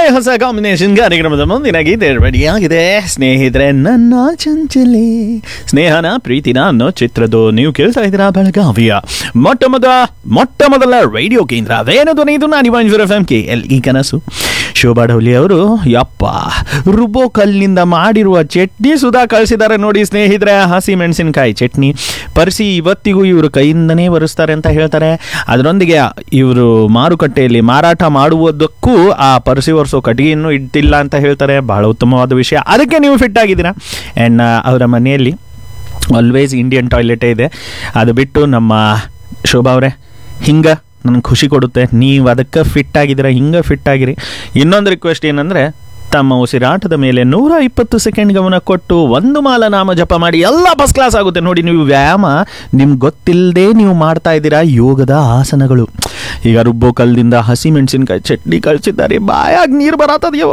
ಹೊಸ ಕಾಂಬಿನೇಷನ್ ಕಾರ್ಯಕ್ರಮದ ಮುಂದಿನ ಗೀತೆ ರೆಡಿಯಾಗಿದೆ ಸ್ನೇಹಿತರೆ ನನ್ನ ಚಂಚಲೆ ಸ್ನೇಹನ ಪ್ರೀತಿನ ಅನ್ನೋ ಚಿತ್ರದ ನೀವು ಕೇಳ್ತಾ ಇದ್ದೀರಾ ಬೆಳಗಾವಿಯ ಮೊಟ್ಟ ಮೊದಲ ಮೊಟ್ಟ ಮೊದಲ ರೇಡಿಯೋ ಕೇಂದ್ರ ಅದೇನು ಧ್ವನಿ ಇದು ನಾನು ಇವಾಂಜೂರ್ F M K L E ಕನಸು ಶೋಭಾ ಡೌಲಿ ಅವರು ಯಪ್ಪ ರುಬೋ ಕಲ್ಲಿನಿಂದ ಮಾಡಿರುವ ಚಟ್ನಿ ಸುಧಾ ಕಳಿಸಿದ್ದಾರೆ ನೋಡಿ ಸ್ನೇಹಿತರೆ ಹಸಿ ಮೆಣಸಿನಕಾಯಿ ಚಟ್ನಿ ಪರಿಸಿ ಇವತ್ತಿಗೂ ಇವರು ಕೈಯಿಂದನೇ ಬರೆಸ್ತಾರೆ ಅಂತ ಹೇಳ್ತಾರೆ ಅದರೊಂದಿಗೆ ಇವರು ಮಾರುಕಟ್ಟೆಯಲ್ಲಿ ಮಾರಾಟ ಮಾಡುವುದಕ್ಕೂ ಆ ಪರಿಸಿ ಒರೆಸೋ ಕಟ್ಟಿಗೆಯನ್ನು ಇಟ್ಟಿಲ್ಲ ಅಂತ ಹೇಳ್ತಾರೆ ಬಹಳ ಉತ್ತಮವಾದ ವಿಷಯ ಅದಕ್ಕೆ ನೀವು ಫಿಟ್ ಆಗಿದ್ದೀರಾ ಆ್ಯಂಡ್ ಅವರ ಮನೆಯಲ್ಲಿ ಆಲ್ವೇಸ್ ಇಂಡಿಯನ್ ಟಾಯ್ಲೆಟೇ ಇದೆ ಅದು ಬಿಟ್ಟು ನಮ್ಮ ಶೋಭಾ ಅವರೇ ಹಿಂಗೆ ನನಗೆ ಖುಷಿ ಕೊಡುತ್ತೆ ನೀವು ಅದಕ್ಕೆ ಫಿಟ್ ಆಗಿದ್ದೀರಾ ಹಿಂಗೆ ಫಿಟ್ ಆಗಿರಿ ಇನ್ನೊಂದು ರಿಕ್ವೆಸ್ಟ್ ಏನಂದರೆ ತಮ್ಮ ಉಸಿರಾಟದ ಮೇಲೆ ನೂರ ಇಪ್ಪತ್ತು ಸೆಕೆಂಡ್ ಗಮನ ಕೊಟ್ಟು ಒಂದು ಮಾಲ ನಾಮ ಜಪ ಮಾಡಿ ಎಲ್ಲ ಫಸ್ಟ್ ಕ್ಲಾಸ್ ಆಗುತ್ತೆ ನೋಡಿ ನೀವು ವ್ಯಾಯಾಮ ನಿಮ್ಗೆ ಗೊತ್ತಿಲ್ಲದೆ ನೀವು ಮಾಡ್ತಾ ಇದ್ದೀರಾ ಯೋಗದ ಆಸನಗಳು ಈಗ ರುಬ್ಬೋ ಕಲ್ಲದಿಂದ ಹಸಿ ಮೆಣಸಿನ್ಕಾಯಿ ಚಟ್ನಿ ಕಳಿಸಿದ್ದಾರೆ ಬಾಯಾಗ ನೀರು ಬರತ್ತದೆಯವ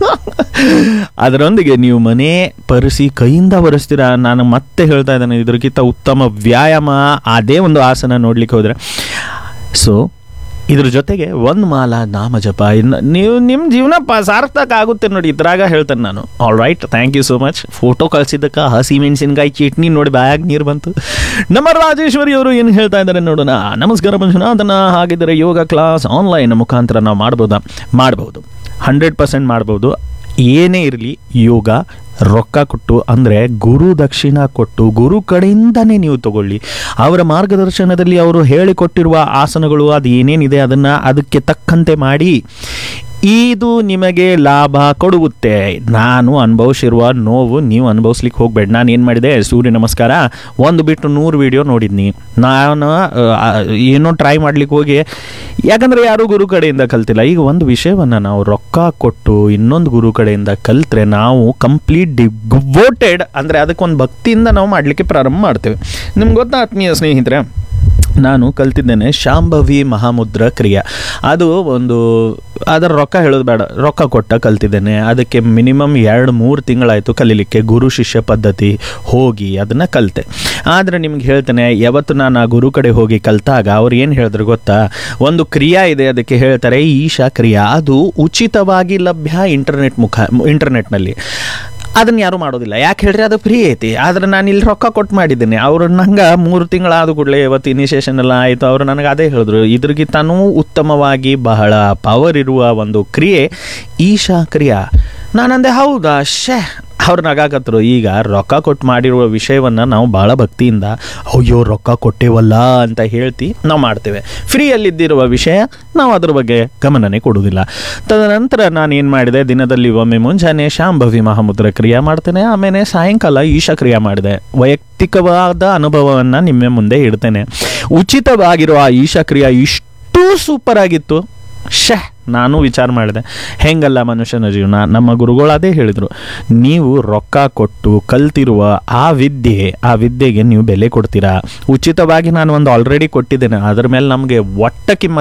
ಅದರೊಂದಿಗೆ ನೀವು ಮನೆ ಪರಿಸಿ ಕೈಯಿಂದ ಬರೆಸ್ತೀರಾ ನಾನು ಮತ್ತೆ ಹೇಳ್ತಾ ಇದ್ದೇನೆ ಇದಕ್ಕಿಂತ ಉತ್ತಮ ವ್ಯಾಯಾಮ ಅದೇ ಒಂದು ಆಸನ ನೋಡ್ಲಿಕ್ಕೆ ಹೋದರೆ ಸೊ ಇದ್ರ ಜೊತೆಗೆ ಒಂದು ಮಾಲ ನಾಮ ಜಪ ಇನ್ನು ನೀವು ನಿಮ್ಮ ಜೀವನ ಪ ಸಾರ್ಥಕ ಆಗುತ್ತೆ ನೋಡಿ ಇದ್ರಾಗ ಹೇಳ್ತೇನೆ ನಾನು all right thank you so much photo ಕಳ್ಸಿದ್ದಕ್ಕೆ ಹಸಿ ಮೆಣಸಿನ್ಕಾಯಿ ಚಟ್ನಿ ನೋಡಿ ಬ್ಯಾಗ್ ನೀರು ಬಂತು ನಮ್ಮ ರಾಜೇಶ್ವರಿ ಅವರು ಏನು ಹೇಳ್ತಾ ಇದ್ದಾರೆ ನೋಡೋಣ ನಮಸ್ಕಾರ ಮಂಜುನಾಥನ ಹಾಗಿದ್ದರೆ ಯೋಗ ಕ್ಲಾಸ್ ಆನ್ಲೈನ್ ಮುಖಾಂತರ ನಾವು ಮಾಡ್ಬೋದಾ ಮಾಡ್ಬೋದು ಹಂಡ್ರೆಡ್ ಪರ್ಸೆಂಟ್ ಮಾಡ್ಬೋದು ಏನೇ ಇರಲಿ ಯೋಗ ರೊಕ್ಕ ಕೊಟ್ಟು ಅಂದರೆ ಗುರು ದಕ್ಷಿಣ ಕೊಟ್ಟು ಗುರು ಕಡೆಯಿಂದನೇ ನೀವು ತಗೊಳ್ಳಿ ಅವರ ಮಾರ್ಗದರ್ಶನದಲ್ಲಿ ಅವರು ಹೇಳಿಕೊಟ್ಟಿರುವ ಆಸನಗಳು ಅದು ಏನೇನಿದೆ ಅದನ್ನು ಅದಕ್ಕೆ ತಕ್ಕಂತೆ ಮಾಡಿ ಇದು ನಿಮಗೆ ಲಾಭ ಕೊಡುತ್ತೆ ನಾನು ಅನುಭವಿಸಿರುವ ನೋವು ನೀವು ಅನುಭವಿಸ್ಲಿಕ್ಕೆ ಹೋಗ್ಬೇಡ ನಾನು ಏನು ಮಾಡಿದೆ ಸೂರ್ಯ ನಮಸ್ಕಾರ ಒಂದು ಬಿಟ್ಟು ನೂರು ವಿಡಿಯೋ ನೋಡಿದ್ನಿ ನಾನು ಆ, ಏನೋ ಟ್ರೈ ಮಾಡ್ಲಿಕ್ಕೆ ಹೋಗಿ ಯಾಕಂದರೆ ಯಾರೂ ಗುರು ಕಡೆಯಿಂದ ಕಲ್ತಿಲ್ಲ ಈಗ ಒಂದು ವಿಷಯವನ್ನು ನಾವು ರೊಕ್ಕ ಕೊಟ್ಟು ಇನ್ನೊಂದು ಗುರು ಕಡೆಯಿಂದ ಕಲ್ತ್ರೆ ನಾವು ಕಂಪ್ಲೀಟ್ ಡಿವೋಟೆಡ್ ಅಂದರೆ ಅದಕ್ಕೊಂದು ಭಕ್ತಿಯಿಂದ ನಾವು ಮಾಡಲಿಕ್ಕೆ ಪ್ರಾರಂಭ ಮಾಡ್ತೇವೆ ನಿಮ್ಗೆ ಗೊತ್ತಾ ಆತ್ಮೀಯ ಸ್ನೇಹಿತರೆ ನಾನು ಕಲ್ತಿದ್ದೇನೆ ಶಾಂಭವಿ ಮಹಾಮುದ್ರ ಕ್ರಿಯೆ ಅದು ಒಂದು ಅದರ ರೊಕ್ಕ ಹೇಳೋದು ಬೇಡ ರೊಕ್ಕ ಕೊಟ್ಟ ಕಲ್ತಿದ್ದೇನೆ ಅದಕ್ಕೆ ಮಿನಿಮಮ್ ಎರಡು ಮೂರು ತಿಂಗಳಾಯಿತು ಕಲೀಲಿಕ್ಕೆ ಗುರು ಶಿಷ್ಯ ಪದ್ಧತಿ ಹೋಗಿ ಅದನ್ನು ಕಲಿತೆ ಆದರೆ ನಿಮ್ಗೆ ಹೇಳ್ತೇನೆ ಯಾವತ್ತು ನಾನು ಆ ಗುರು ಕಡೆ ಹೋಗಿ ಕಲ್ತಾಗ ಅವ್ರು ಏನು ಹೇಳಿದ್ರು ಗೊತ್ತಾ ಒಂದು ಕ್ರಿಯಾ ಇದೆ ಅದಕ್ಕೆ ಹೇಳ್ತಾರೆ ಈಶಾ ಕ್ರಿಯಾ ಅದು ಉಚಿತವಾಗಿ ಲಭ್ಯ ಇಂಟರ್ನೆಟ್ ಮುಖ ಇಂಟರ್ನೆಟ್ನಲ್ಲಿ ಅದನ್ನ ಯಾರು ಮಾಡೋದಿಲ್ಲ ಯಾಕೆ ಹೇಳ್ರಿ ಅದು ಫ್ರೀ ಐತಿ ಆದ್ರೆ ನಾನು ಇಲ್ಲಿ ರೊಕ್ಕ ಕೊಟ್ಟು ಮಾಡಿದ್ದೇನೆ ಅವರು ನಂಗೆ ಮೂರು ತಿಂಗಳಾದ ಕೂಡಲೇ ಇವತ್ತು ಇನಿಷಿಯೇಷನ್ ಎಲ್ಲ ಆಯಿತು ಅವರು ನನಗೆ ಅದೇ ಹೇಳಿದ್ರು ಇದ್ರಿಗಿಂತನೂ ಉತ್ತಮವಾಗಿ ಬಹಳ ಪವರ್ ಇರುವ ಒಂದು ಕ್ರಿಯೆ ಈಶಾ ಕ್ರಿಯಾ ನಾನಂದೆ ಹೌದಾ ಶೇ ಅವ್ರು ನಗಾಕತ್ರು ಈಗ ರೊಕ್ಕ ಕೊಟ್ಟು ಮಾಡಿರುವ ವಿಷಯವನ್ನು ನಾವು ಭಾಳ ಭಕ್ತಿಯಿಂದ ಅಯ್ಯೋ ರೊಕ್ಕ ಕೊಟ್ಟೇವಲ್ಲ ಅಂತ ಹೇಳ್ತಿ ನಾವು ಮಾಡ್ತೇವೆ ಫ್ರೀಯಲ್ಲಿದ್ದಿರುವ ವಿಷಯ ನಾವು ಅದ್ರ ಬಗ್ಗೆ ಗಮನನೇ ಕೊಡುವುದಿಲ್ಲ ತದನಂತರ ನಾನು ಏನು ಮಾಡಿದೆ ದಿನದಲ್ಲಿ ಒಮ್ಮೆ ಮುಂಜಾನೆ ಶಾಂಭವಿ ಮಹಾಮುದ್ರ ಕ್ರಿಯೆ ಮಾಡ್ತೇನೆ ಆಮೇಲೆ ಸಾಯಂಕಾಲ ಈಶಾ ಕ್ರಿಯೆ ಮಾಡಿದೆ ವೈಯಕ್ತಿಕವಾದ ಅನುಭವವನ್ನು ನಿಮ್ಮ ಮುಂದೆ ಇಡ್ತೇನೆ ಉಚಿತವಾಗಿರುವ ಆ ಈಶಾ ಕ್ರಿಯೆ ಇಷ್ಟು ಸೂಪರ್ ಆಗಿತ್ತು ಶೇ ನಾನು ವಿಚಾರ ಮಾಡಿದೆ ಹೆಂಗಲ್ಲ ಮನುಷ್ಯನ ಜೀವನ ನಮ್ಮ ಗುರುಗಳು ಅದೇ ಹೇಳಿದರು ನೀವು ರೊಕ್ಕ ಕೊಟ್ಟು ಕಲ್ತಿರುವ ಆ ವಿದ್ಯೆ ಆ ವಿದ್ಯೆಗೆ ನೀವು ಬೆಲೆ ಕೊಡ್ತೀರಾ ಉಚಿತವಾಗಿ ನಾನು ಒಂದು ಆಲ್ರೆಡಿ ಕೊಟ್ಟಿದ್ದೇನೆ ಅದ್ರ ಮೇಲೆ ನಮಗೆ ಒಟ್ಟ ಕಿಮ್ಮತ್ತು